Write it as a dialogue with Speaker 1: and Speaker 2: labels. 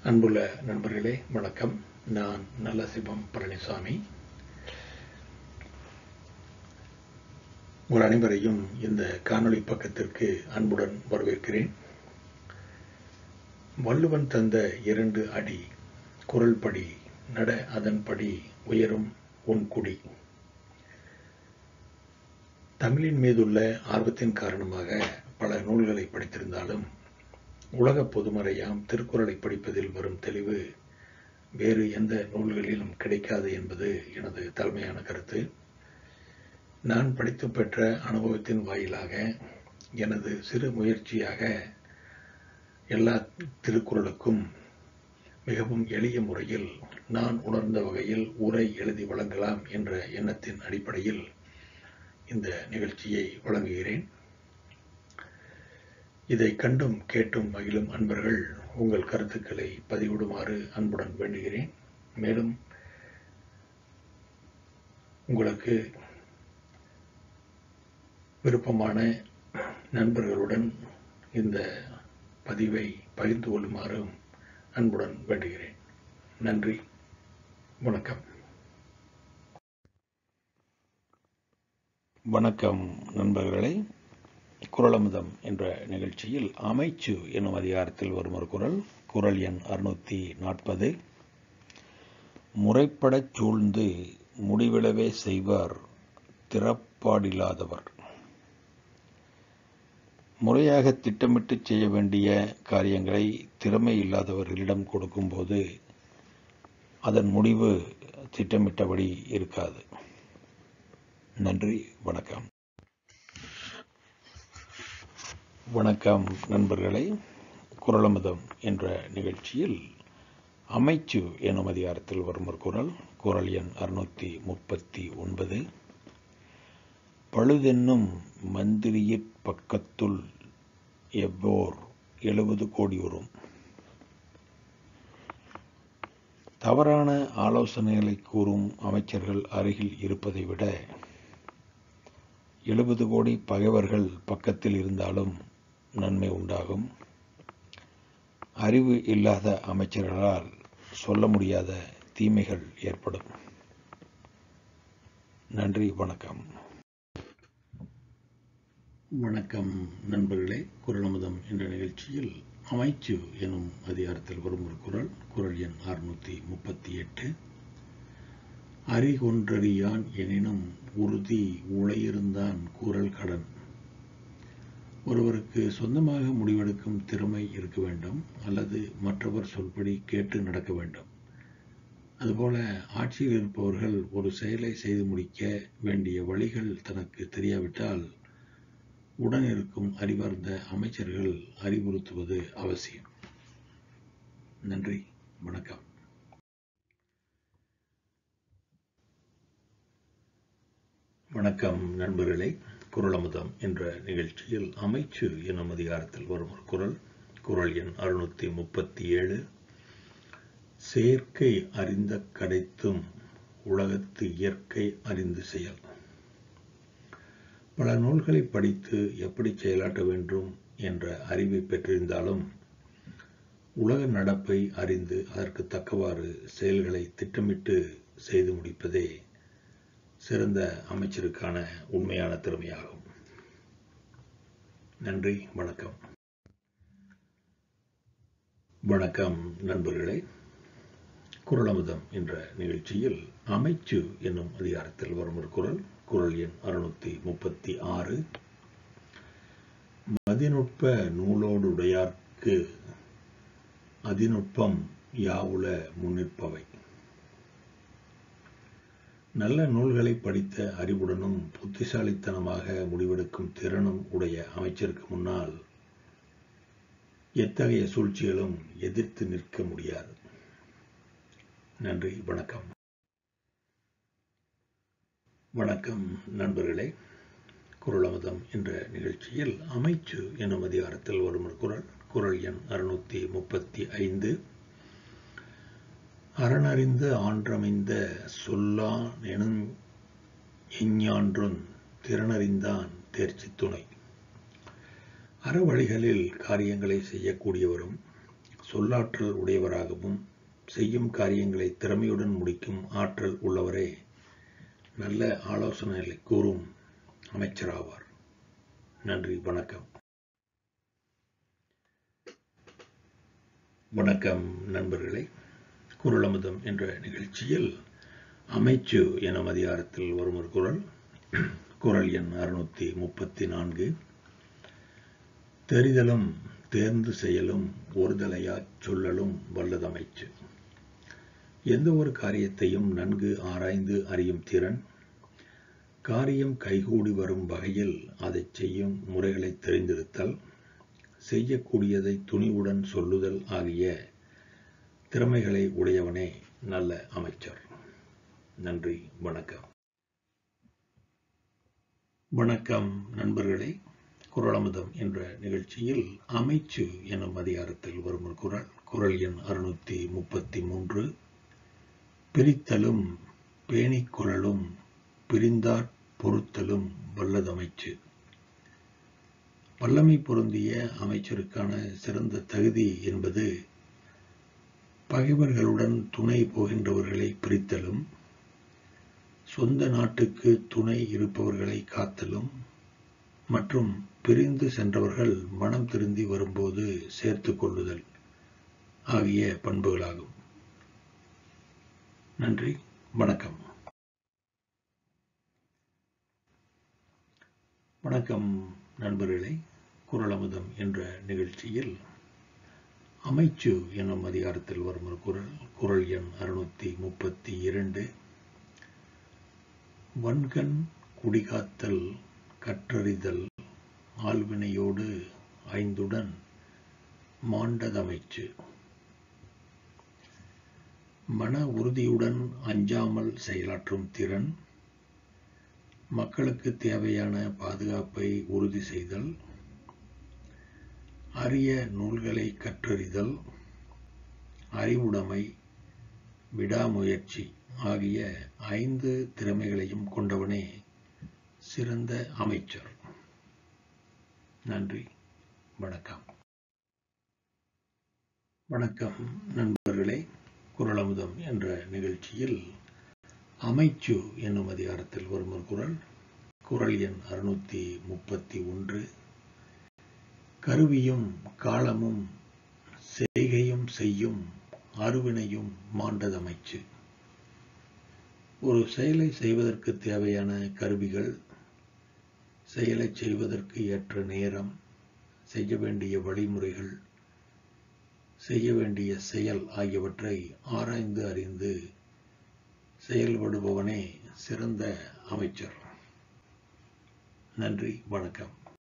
Speaker 1: அன்புள்ள நண்பர்களே வணக்கம் நான் நல்லசிவம் பழனிசாமி உங்கள் அனைவரையும் இந்த காணொளி பக்கத்திற்கு அன்புடன் வரவேற்கிறேன் வள்ளுவன் தந்த இரண்டு அடி குரல் படி நட அதன்படி உயரும் உன் குடி தமிழின் மீதுள்ள ஆர்வத்தின் காரணமாக பல நூல்களை படித்திருந்தாலும் உலக பொதுமறையாம் திருக்குறளை படிப்பதில் வரும் தெளிவு வேறு எந்த நூல்களிலும் கிடைக்காது என்பது எனது தலைமையான கருத்து நான் படித்து பெற்ற அனுபவத்தின் வாயிலாக எனது சிறு முயற்சியாக எல்லா திருக்குறளுக்கும் மிகவும் எளிய முறையில் நான் உணர்ந்த வகையில் உரை எழுதி வழங்கலாம் என்ற எண்ணத்தின் அடிப்படையில் இந்த நிகழ்ச்சியை வழங்குகிறேன் இதை கண்டும் கேட்டும் மகிழும் அன்பர்கள் உங்கள் கருத்துக்களை பதிவிடுமாறு அன்புடன் வேண்டுகிறேன் மேலும் உங்களுக்கு விருப்பமான நண்பர்களுடன் இந்த பதிவை பகிர்ந்து கொள்ளுமாறும் அன்புடன் வேண்டுகிறேன் நன்றி வணக்கம்
Speaker 2: வணக்கம் நண்பர்களே குரலமுதம் என்ற நிகழ்ச்சியில் அமைச்சு என்னும் அதிகாரத்தில் வரும் ஒரு குரல் குரல் எண் அறுநூத்தி நாற்பது முறைப்படச் சூழ்ந்து முடிவிழவே செய்வார் திறப்பாடில்லாதவர் முறையாக திட்டமிட்டு செய்ய வேண்டிய காரியங்களை திறமை இல்லாதவர்களிடம் கொடுக்கும்போது அதன் முடிவு திட்டமிட்டபடி இருக்காது நன்றி வணக்கம் வணக்கம் நண்பர்களே குரலமுதம் என்ற நிகழ்ச்சியில் அமைச்சு எனும் அதிகாரத்தில் வரும் ஒரு குரல் குரல் எண் அறுநூத்தி முப்பத்தி ஒன்பது பழுதென்னும் மந்திரியிற் பக்கத்துள் எவ்வோர் எழுபது கோடி வரும் தவறான ஆலோசனைகளை கூறும் அமைச்சர்கள் அருகில் இருப்பதை விட எழுபது கோடி பகைவர்கள் பக்கத்தில் இருந்தாலும் நன்மை உண்டாகும் அறிவு இல்லாத அமைச்சர்களால் சொல்ல முடியாத தீமைகள் ஏற்படும் நன்றி வணக்கம்
Speaker 1: வணக்கம் நண்பர்களே குரலமுதம் என்ற நிகழ்ச்சியில் அமைச்சு எனும் அதிகாரத்தில் வரும் ஒரு குரல் குரல் எண் அறுநூத்தி முப்பத்தி எட்டு அறிகொன்றறியான் எனினும் உறுதி உளையிருந்தான் கூறல் கடன் ஒருவருக்கு சொந்தமாக முடிவெடுக்கும் திறமை இருக்க வேண்டும் அல்லது மற்றவர் சொல்படி கேட்டு நடக்க வேண்டும் அதுபோல ஆட்சியில் இருப்பவர்கள் ஒரு செயலை செய்து முடிக்க வேண்டிய வழிகள் தனக்கு தெரியாவிட்டால் உடன் இருக்கும் அறிவார்ந்த அமைச்சர்கள் அறிவுறுத்துவது அவசியம் நன்றி வணக்கம் வணக்கம் நண்பர்களே குரலமுதம் என்ற நிகழ்ச்சியில் அமைச்சு எனும் அதிகாரத்தில் வரும் ஒரு குரல் குரல் எண் அறுநூத்தி முப்பத்தி ஏழு செயற்கை அறிந்த கடைத்தும் உலகத்து இயற்கை அறிந்து செயல் பல நூல்களை படித்து எப்படி செயலாற்ற வேண்டும் என்ற அறிவை பெற்றிருந்தாலும் உலக நடப்பை அறிந்து அதற்கு தக்கவாறு செயல்களை திட்டமிட்டு செய்து முடிப்பதே சிறந்த அமைச்சருக்கான உண்மையான திறமையாகும் நன்றி வணக்கம் வணக்கம் நண்பர்களே குரலமுதம் என்ற நிகழ்ச்சியில் அமைச்சு என்னும் அதிகாரத்தில் வரும் ஒரு குரல் குரல் எண் அறுநூத்தி முப்பத்தி ஆறு மதிநுட்ப நூலோடுடையார்க்கு அதிநுட்பம் யாவுல முன்னிற்பவை நல்ல நூல்களை படித்த அறிவுடனும் புத்திசாலித்தனமாக முடிவெடுக்கும் திறனும் உடைய அமைச்சருக்கு முன்னால் எத்தகைய சூழ்ச்சிகளும் எதிர்த்து நிற்க முடியாது நன்றி வணக்கம் வணக்கம் நண்பர்களே குரலமதம் என்ற நிகழ்ச்சியில் அமைச்சு எனும் அதிகாரத்தில் வரும் ஒரு குரல் குரல் எண் அறுநூத்தி முப்பத்தி ஐந்து அறனறிந்து ஆன்றமைந்த சொல்லான் எனும் எஞ்ஞான்றும் திறனறிந்தான் தேர்ச்சி துணை அறவழிகளில் காரியங்களை செய்யக்கூடியவரும் சொல்லாற்றல் உடையவராகவும் செய்யும் காரியங்களை திறமையுடன் முடிக்கும் ஆற்றல் உள்ளவரே நல்ல ஆலோசனைகளை கூறும் அமைச்சராவார் நன்றி வணக்கம் வணக்கம் நண்பர்களே குரலமுதம் என்ற நிகழ்ச்சியில் அமைச்சு எனும் அதிகாரத்தில் வரும் ஒரு குரல் குரல் எண் அறுநூத்தி முப்பத்தி நான்கு தெரிதலும் தேர்ந்து செயலும் ஒருதலையாச் சொல்லலும் வல்லதமைச்சு எந்த ஒரு காரியத்தையும் நன்கு ஆராய்ந்து அறியும் திறன் காரியம் கைகூடி வரும் வகையில் அதை செய்யும் முறைகளை தெரிந்திருத்தல் செய்யக்கூடியதை துணிவுடன் சொல்லுதல் ஆகிய திறமைகளை உடையவனே நல்ல அமைச்சர் நன்றி வணக்கம் வணக்கம் நண்பர்களே குரலமுதம் என்ற நிகழ்ச்சியில் அமைச்சு எனும் அதிகாரத்தில் வரும் ஒரு குரல் குரல் எண் அறுநூத்தி முப்பத்தி மூன்று பிரித்தலும் பேணிக் குரலும் பிரிந்தாற் பொறுத்தலும் வல்லதமைச்சு வல்லமை பொருந்திய அமைச்சருக்கான சிறந்த தகுதி என்பது பகைவர்களுடன் துணை போகின்றவர்களை பிரித்தலும் சொந்த நாட்டுக்கு துணை இருப்பவர்களை காத்தலும் மற்றும் பிரிந்து சென்றவர்கள் மனம் திருந்தி வரும்போது சேர்த்து கொள்ளுதல் ஆகிய பண்புகளாகும் நன்றி வணக்கம் வணக்கம் நண்பர்களே குரலமுதம் என்ற நிகழ்ச்சியில் அமைச்சு எனும் அதிகாரத்தில் வரும் ஒரு குரல் குரல் எண் அறுநூத்தி முப்பத்தி இரண்டு வன்கண் குடிகாத்தல் கற்றறிதல் ஆழ்வினையோடு ஐந்துடன் மாண்டதமைச்சு மன உறுதியுடன் அஞ்சாமல் செயலாற்றும் திறன் மக்களுக்கு தேவையான பாதுகாப்பை உறுதி செய்தல் அரிய நூல்களை கற்றறிதல் அறிவுடைமை விடாமுயற்சி ஆகிய ஐந்து திறமைகளையும் கொண்டவனே சிறந்த அமைச்சர் நன்றி வணக்கம் வணக்கம் நண்பர்களே குரலமுதம் என்ற நிகழ்ச்சியில் அமைச்சு என்னும் அதிகாரத்தில் வரும் ஒரு குரல் குரல் எண் அறுநூத்தி முப்பத்தி ஒன்று கருவியும் காலமும் செய்கையும் செய்யும் அருவினையும் மாண்டதமைச்சு ஒரு செயலை செய்வதற்கு தேவையான கருவிகள் செயலை செய்வதற்கு ஏற்ற நேரம் செய்ய வேண்டிய வழிமுறைகள் செய்ய வேண்டிய செயல் ஆகியவற்றை ஆராய்ந்து அறிந்து செயல்படுபவனே சிறந்த அமைச்சர் நன்றி வணக்கம்